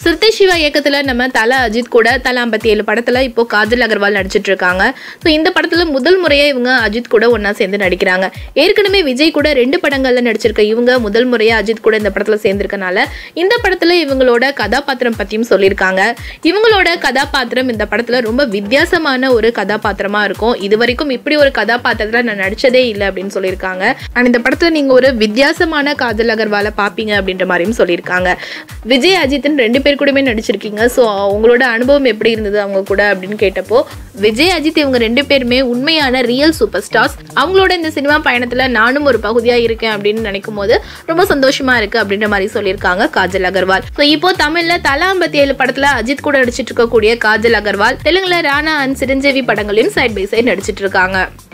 சிறுத்தை சிவா இயக்கத்துல நம்ம தல அஜித் கூட தல ஐம்பத்தி ஏழு படத்துல இப்போ காஜல் அகர்வால் நடிச்சிட்டு இருக்காங்க ஸோ இந்த படத்துல முதல் முறையா இவங்க அஜித் கூட ஒண்ணா சேர்ந்து நடிக்கிறாங்க ஏற்கனவே விஜய் கூட ரெண்டு படங்கள்ல நடிச்சிருக்க இவங்க முதல் முறையா அஜித் கூட இந்த படத்துல சேர்ந்திருக்கனால இந்த படத்துல இவங்களோட கதாபாத்திரம் பத்தியும் சொல்லியிருக்காங்க இவங்களோட கதாபாத்திரம் இந்த படத்துல ரொம்ப வித்தியாசமான ஒரு கதாபாத்திரமா இருக்கும் இது வரைக்கும் இப்படி ஒரு கதாபாத்திரத்துல நான் நடிச்சதே இல்லை அப்படின்னு சொல்லியிருக்காங்க அண்ட் இந்த படத்துல நீங்க ஒரு வித்தியாசமான காஜல் அகர்வாலை பாப்பீங்க அப்படின்ற மாதிரியும் சொல்லியிருக்காங்க விஜய் அஜித்னு ரெண்டு பேர் கூடமே நடிச்சிருக்கீங்க ஸோ உங்களோட அனுபவம் எப்படி இருந்தது அவங்க கூட அப்படின்னு கேட்டப்போ விஜய் அஜித் இவங்க ரெண்டு பேருமே உண்மையான ரியல் சூப்பர் ஸ்டார்ஸ் அவங்களோட இந்த சினிமா பயணத்துல நானும் ஒரு பகுதியா இருக்கேன் அப்படின்னு நினைக்கும் போது ரொம்ப சந்தோஷமா இருக்கு அப்படின்ற மாதிரி சொல்லியிருக்காங்க காஜல் அகர்வால் ஸோ இப்போ தமிழ்ல தலா ஐம்பத்தி ஏழு படத்துல அஜித் கூட நடிச்சிட்டு இருக்கக்கூடிய காஜல் அகர்வால் தெலுங்குல ராணா அண்ட் சிரஞ்சீவி படங்களையும் சைட் பை சைட் நடிச்சிட்டு இருக்காங்க